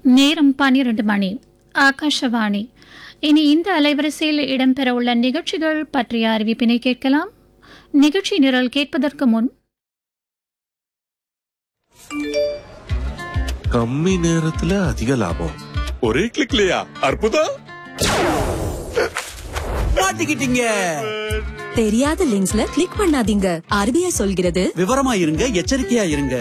நேரம் பன்னிரண்டு மணி ஆகாஷவாணி இனி இந்த அலைவரிசையில் இடம்பெறவுள்ள நிகழ்ச்சிகள் பற்றிய அறிவிப்பினை கேட்கலாம் நிகழ்ச்சி நிரல் கேட்பதற்கு முன் கம்மி நேரத்துல அதிக லாபம் ஒரே கிளிக்லயா அற்புதம் மாட்டிக்கிட்டீங்க தெரியாத லிங்க்ஸ்ல கிளிக் பண்ணாதீங்க ஆர்பிஐ சொல்கிறது விவரமா இருங்க எச்சரிக்கையா இருங்க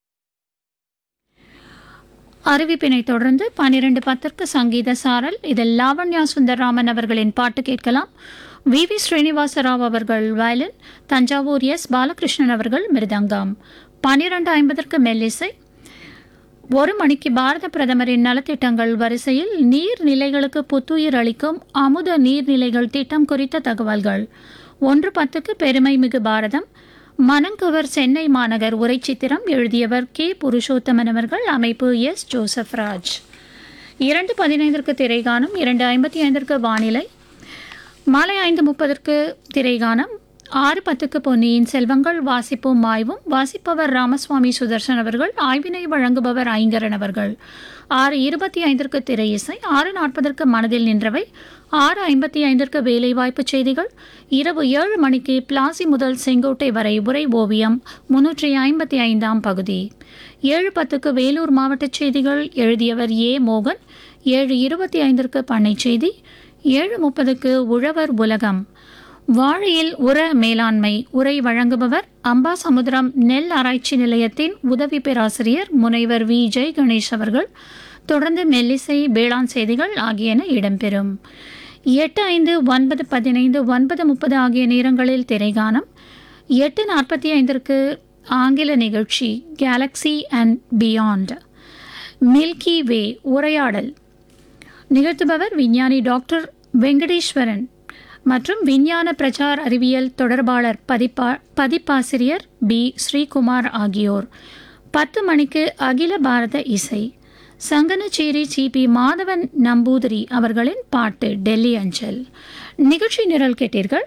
அறிவிப்பினை தொடர்ந்து பன்னிரண்டு பத்திற்கு சங்கீத சாரல் இதில் லாவண்யா சுந்தரராமன் அவர்களின் பாட்டு கேட்கலாம் வி வி ஸ்ரீனிவாச ராவ் அவர்கள் வயலின் தஞ்சாவூர் எஸ் பாலகிருஷ்ணன் அவர்கள் மிருதங்கம் பன்னிரண்டு ஐம்பதற்கு மெல்லிசை ஒரு மணிக்கு பாரத பிரதமரின் நலத்திட்டங்கள் வரிசையில் நீர்நிலைகளுக்கு புத்துயிர் அளிக்கும் அமுத நீர்நிலைகள் திட்டம் குறித்த தகவல்கள் ஒன்று பத்துக்கு பெருமை மிகு பாரதம் மனங்கவர் சென்னை மாநகர் உரைச்சித்திரம் எழுதியவர் கே புருஷோத்தமன் அவர்கள் அமைப்பு எஸ் ஜோசப் ராஜ் இரண்டு பதினைந்திற்கு திரைகானம் இரண்டு ஐம்பத்தி ஐந்திற்கு வானிலை மாலை ஐந்து முப்பதற்கு திரைகானம் ஆறு பத்துக்கு பொன்னியின் செல்வங்கள் வாசிப்போம் ஆய்வும் வாசிப்பவர் ராமசுவாமி சுதர்சன் அவர்கள் ஆய்வினை வழங்குபவர் ஐங்கரன் அவர்கள் ஆறு இருபத்தி ஐந்திற்கு திரை இசை ஆறு நாற்பதற்கு மனதில் நின்றவை ஆறு ஐம்பத்தி ஐந்திற்கு வேலைவாய்ப்பு செய்திகள் இரவு ஏழு மணிக்கு பிளாசி முதல் செங்கோட்டை வரை உரை ஓவியம் முன்னூற்றி ஐம்பத்தி ஐந்தாம் பகுதி ஏழு பத்துக்கு வேலூர் மாவட்ட செய்திகள் எழுதியவர் ஏ மோகன் ஏழு இருபத்தி ஐந்திற்கு பண்ணை செய்தி ஏழு முப்பதுக்கு உழவர் உலகம் வாழையில் உர மேலாண்மை உரை வழங்குபவர் அம்பாசமுத்திரம் நெல் ஆராய்ச்சி நிலையத்தின் உதவி பேராசிரியர் முனைவர் வி ஜெய் கணேஷ் அவர்கள் தொடர்ந்து மெல்லிசை வேளாண் செய்திகள் ஆகியன இடம்பெறும் எட்டு ஐந்து ஒன்பது பதினைந்து ஒன்பது முப்பது ஆகிய நேரங்களில் திரைகானம் எட்டு நாற்பத்தி ஐந்திற்கு ஆங்கில நிகழ்ச்சி galaxy and beyond milky way உரையாடல் நிகழ்த்துபவர் விஞ்ஞானி டாக்டர் வெங்கடேஸ்வரன் மற்றும் விஞ்ஞான பிரச்சார் அறிவியல் தொடர்பாளர் பதிப்பா பதிப்பாசிரியர் பி ஸ்ரீகுமார் ஆகியோர் பத்து மணிக்கு அகில பாரத இசை சங்கனச்சேரி சிபி மாதவன் நம்பூதிரி அவர்களின் பாட்டு டெல்லி அஞ்சல் நிகழ்ச்சி நிரல் கேட்டீர்கள்